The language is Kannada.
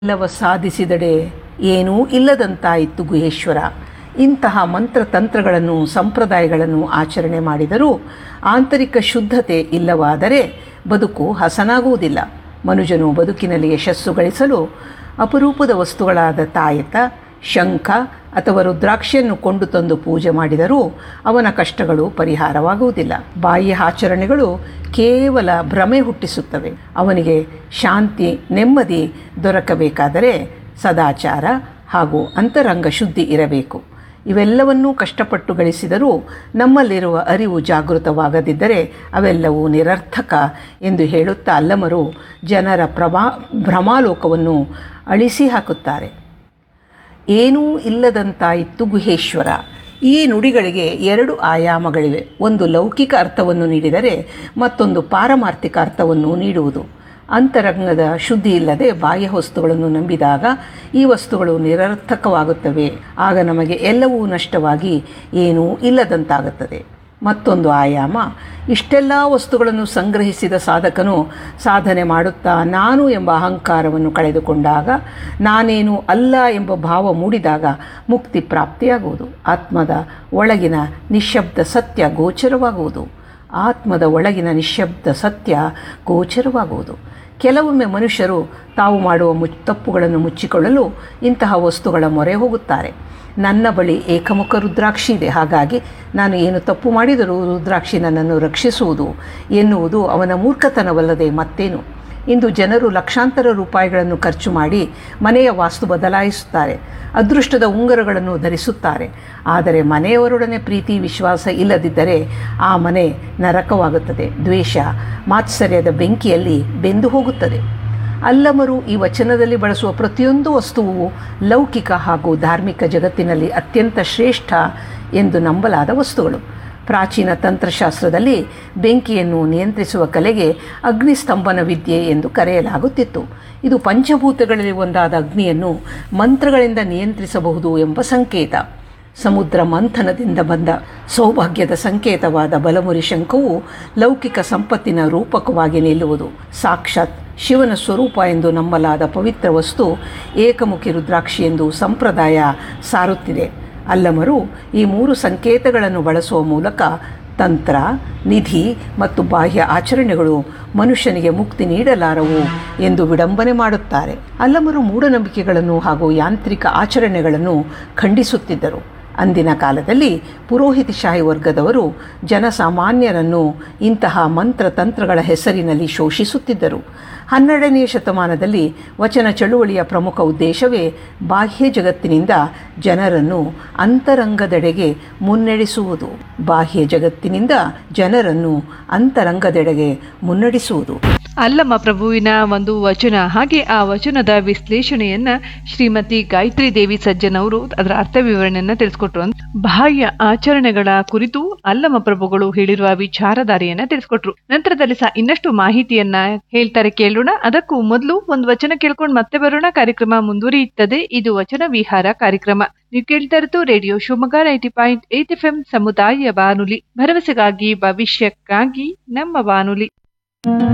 ಎಲ್ಲವ ಸಾಧಿಸಿದಡೆ ಏನೂ ಇಲ್ಲದಂತಾಯಿತು ಗುಹೇಶ್ವರ ಇಂತಹ ಮಂತ್ರತಂತ್ರಗಳನ್ನು ಸಂಪ್ರದಾಯಗಳನ್ನು ಆಚರಣೆ ಮಾಡಿದರೂ ಆಂತರಿಕ ಶುದ್ಧತೆ ಇಲ್ಲವಾದರೆ ಬದುಕು ಹಸನಾಗುವುದಿಲ್ಲ ಮನುಜನು ಬದುಕಿನಲ್ಲಿ ಯಶಸ್ಸು ಗಳಿಸಲು ಅಪರೂಪದ ವಸ್ತುಗಳಾದ ತಾಯತ ಶಂಖ ಅಥವಾ ರುದ್ರಾಕ್ಷಿಯನ್ನು ಕೊಂಡು ತಂದು ಪೂಜೆ ಮಾಡಿದರೂ ಅವನ ಕಷ್ಟಗಳು ಪರಿಹಾರವಾಗುವುದಿಲ್ಲ ಬಾಹ್ಯ ಆಚರಣೆಗಳು ಕೇವಲ ಭ್ರಮೆ ಹುಟ್ಟಿಸುತ್ತವೆ ಅವನಿಗೆ ಶಾಂತಿ ನೆಮ್ಮದಿ ದೊರಕಬೇಕಾದರೆ ಸದಾಚಾರ ಹಾಗೂ ಅಂತರಂಗ ಶುದ್ಧಿ ಇರಬೇಕು ಇವೆಲ್ಲವನ್ನೂ ಕಷ್ಟಪಟ್ಟು ಗಳಿಸಿದರೂ ನಮ್ಮಲ್ಲಿರುವ ಅರಿವು ಜಾಗೃತವಾಗದಿದ್ದರೆ ಅವೆಲ್ಲವೂ ನಿರರ್ಥಕ ಎಂದು ಹೇಳುತ್ತಾ ಅಲ್ಲಮರು ಜನರ ಪ್ರಭಾ ಭ್ರಮಾಲೋಕವನ್ನು ಅಳಿಸಿ ಹಾಕುತ್ತಾರೆ ಏನೂ ಇಲ್ಲದಂತಾಯಿತು ಗುಹೇಶ್ವರ ಈ ನುಡಿಗಳಿಗೆ ಎರಡು ಆಯಾಮಗಳಿವೆ ಒಂದು ಲೌಕಿಕ ಅರ್ಥವನ್ನು ನೀಡಿದರೆ ಮತ್ತೊಂದು ಪಾರಮಾರ್ಥಿಕ ಅರ್ಥವನ್ನು ನೀಡುವುದು ಅಂತರಂಗದ ಶುದ್ಧಿ ಇಲ್ಲದೆ ಬಾಹ್ಯ ವಸ್ತುಗಳನ್ನು ನಂಬಿದಾಗ ಈ ವಸ್ತುಗಳು ನಿರರ್ಥಕವಾಗುತ್ತವೆ ಆಗ ನಮಗೆ ಎಲ್ಲವೂ ನಷ್ಟವಾಗಿ ಏನೂ ಇಲ್ಲದಂತಾಗುತ್ತದೆ ಮತ್ತೊಂದು ಆಯಾಮ ಇಷ್ಟೆಲ್ಲ ವಸ್ತುಗಳನ್ನು ಸಂಗ್ರಹಿಸಿದ ಸಾಧಕನು ಸಾಧನೆ ಮಾಡುತ್ತಾ ನಾನು ಎಂಬ ಅಹಂಕಾರವನ್ನು ಕಳೆದುಕೊಂಡಾಗ ನಾನೇನು ಅಲ್ಲ ಎಂಬ ಭಾವ ಮೂಡಿದಾಗ ಮುಕ್ತಿ ಪ್ರಾಪ್ತಿಯಾಗುವುದು ಆತ್ಮದ ಒಳಗಿನ ನಿಶ್ಶಬ್ದ ಸತ್ಯ ಗೋಚರವಾಗುವುದು ಆತ್ಮದ ಒಳಗಿನ ನಿಶ್ಶಬ್ದ ಸತ್ಯ ಗೋಚರವಾಗುವುದು ಕೆಲವೊಮ್ಮೆ ಮನುಷ್ಯರು ತಾವು ಮಾಡುವ ಮು ತಪ್ಪುಗಳನ್ನು ಮುಚ್ಚಿಕೊಳ್ಳಲು ಇಂತಹ ವಸ್ತುಗಳ ಮೊರೆ ಹೋಗುತ್ತಾರೆ ನನ್ನ ಬಳಿ ಏಕಮುಖ ರುದ್ರಾಕ್ಷಿ ಇದೆ ಹಾಗಾಗಿ ನಾನು ಏನು ತಪ್ಪು ಮಾಡಿದರೂ ರುದ್ರಾಕ್ಷಿ ನನ್ನನ್ನು ರಕ್ಷಿಸುವುದು ಎನ್ನುವುದು ಅವನ ಮೂರ್ಖತನವಲ್ಲದೆ ಮತ್ತೇನು ಇಂದು ಜನರು ಲಕ್ಷಾಂತರ ರೂಪಾಯಿಗಳನ್ನು ಖರ್ಚು ಮಾಡಿ ಮನೆಯ ವಾಸ್ತು ಬದಲಾಯಿಸುತ್ತಾರೆ ಅದೃಷ್ಟದ ಉಂಗುರಗಳನ್ನು ಧರಿಸುತ್ತಾರೆ ಆದರೆ ಮನೆಯವರೊಡನೆ ಪ್ರೀತಿ ವಿಶ್ವಾಸ ಇಲ್ಲದಿದ್ದರೆ ಆ ಮನೆ ನರಕವಾಗುತ್ತದೆ ದ್ವೇಷ ಮಾತ್ಸರ್ಯದ ಬೆಂಕಿಯಲ್ಲಿ ಬೆಂದು ಹೋಗುತ್ತದೆ ಅಲ್ಲಮರು ಈ ವಚನದಲ್ಲಿ ಬಳಸುವ ಪ್ರತಿಯೊಂದು ವಸ್ತುವು ಲೌಕಿಕ ಹಾಗೂ ಧಾರ್ಮಿಕ ಜಗತ್ತಿನಲ್ಲಿ ಅತ್ಯಂತ ಶ್ರೇಷ್ಠ ಎಂದು ನಂಬಲಾದ ವಸ್ತುಗಳು ಪ್ರಾಚೀನ ತಂತ್ರಶಾಸ್ತ್ರದಲ್ಲಿ ಬೆಂಕಿಯನ್ನು ನಿಯಂತ್ರಿಸುವ ಕಲೆಗೆ ಅಗ್ನಿಸ್ತಂಭನ ವಿದ್ಯೆ ಎಂದು ಕರೆಯಲಾಗುತ್ತಿತ್ತು ಇದು ಪಂಚಭೂತಗಳಲ್ಲಿ ಒಂದಾದ ಅಗ್ನಿಯನ್ನು ಮಂತ್ರಗಳಿಂದ ನಿಯಂತ್ರಿಸಬಹುದು ಎಂಬ ಸಂಕೇತ ಸಮುದ್ರ ಮಂಥನದಿಂದ ಬಂದ ಸೌಭಾಗ್ಯದ ಸಂಕೇತವಾದ ಬಲಮುರಿ ಶಂಖವು ಲೌಕಿಕ ಸಂಪತ್ತಿನ ರೂಪಕವಾಗಿ ನಿಲ್ಲುವುದು ಸಾಕ್ಷಾತ್ ಶಿವನ ಸ್ವರೂಪ ಎಂದು ನಂಬಲಾದ ಪವಿತ್ರ ವಸ್ತು ಏಕಮುಖಿ ರುದ್ರಾಕ್ಷಿ ಎಂದು ಸಂಪ್ರದಾಯ ಸಾರುತ್ತಿದೆ ಅಲ್ಲಮರು ಈ ಮೂರು ಸಂಕೇತಗಳನ್ನು ಬಳಸುವ ಮೂಲಕ ತಂತ್ರ ನಿಧಿ ಮತ್ತು ಬಾಹ್ಯ ಆಚರಣೆಗಳು ಮನುಷ್ಯನಿಗೆ ಮುಕ್ತಿ ನೀಡಲಾರವು ಎಂದು ವಿಡಂಬನೆ ಮಾಡುತ್ತಾರೆ ಅಲ್ಲಮರು ಮೂಢನಂಬಿಕೆಗಳನ್ನು ಹಾಗೂ ಯಾಂತ್ರಿಕ ಆಚರಣೆಗಳನ್ನು ಖಂಡಿಸುತ್ತಿದ್ದರು ಅಂದಿನ ಕಾಲದಲ್ಲಿ ಪುರೋಹಿತಶಾಹಿ ವರ್ಗದವರು ಜನಸಾಮಾನ್ಯರನ್ನು ಇಂತಹ ಮಂತ್ರತಂತ್ರಗಳ ಹೆಸರಿನಲ್ಲಿ ಶೋಷಿಸುತ್ತಿದ್ದರು ಹನ್ನೆರಡನೆಯ ಶತಮಾನದಲ್ಲಿ ವಚನ ಚಳುವಳಿಯ ಪ್ರಮುಖ ಉದ್ದೇಶವೇ ಬಾಹ್ಯ ಜಗತ್ತಿನಿಂದ ಜನರನ್ನು ಅಂತರಂಗದೆಡೆಗೆ ಮುನ್ನಡೆಸುವುದು ಬಾಹ್ಯ ಜಗತ್ತಿನಿಂದ ಜನರನ್ನು ಅಂತರಂಗದೆಡೆಗೆ ಮುನ್ನಡೆಸುವುದು ಅಲ್ಲಮ್ಮ ಪ್ರಭುವಿನ ಒಂದು ವಚನ ಹಾಗೆ ಆ ವಚನದ ವಿಶ್ಲೇಷಣೆಯನ್ನ ಶ್ರೀಮತಿ ಗಾಯತ್ರಿ ದೇವಿ ಸಜ್ಜನ್ ಅವರು ಅದರ ಅರ್ಥ ವಿವರಣೆಯನ್ನ ತಿಳಿಸ್ಕೊಟ್ರು ಅಂತ ಬಾಹ್ಯ ಆಚರಣೆಗಳ ಕುರಿತು ಅಲ್ಲಮ್ಮ ಪ್ರಭುಗಳು ಹೇಳಿರುವ ವಿಚಾರಧಾರೆಯನ್ನ ತಿಳಿಸ್ಕೊಟ್ರು ನಂತರದಲ್ಲಿ ಸಹ ಇನ್ನಷ್ಟು ಮಾಹಿತಿಯನ್ನ ಹೇಳ್ತಾರೆ ಕೇಳೋಣ ಅದಕ್ಕೂ ಮೊದಲು ಒಂದು ವಚನ ಕೇಳ್ಕೊಂಡು ಮತ್ತೆ ಬರೋಣ ಕಾರ್ಯಕ್ರಮ ಮುಂದುವರಿಯುತ್ತದೆ ಇದು ವಚನ ವಿಹಾರ ಕಾರ್ಯಕ್ರಮ ನೀವು ಕೇಳ್ತಾ ಇರೋದು radio Shivamogga ninety point eight F M ಸಮುದಾಯ ಬಾನುಲಿ ಭರವಸೆಗಾಗಿ ಭವಿಷ್ಯಕ್ಕಾಗಿ ನಮ್ಮ ಬಾನುಲಿ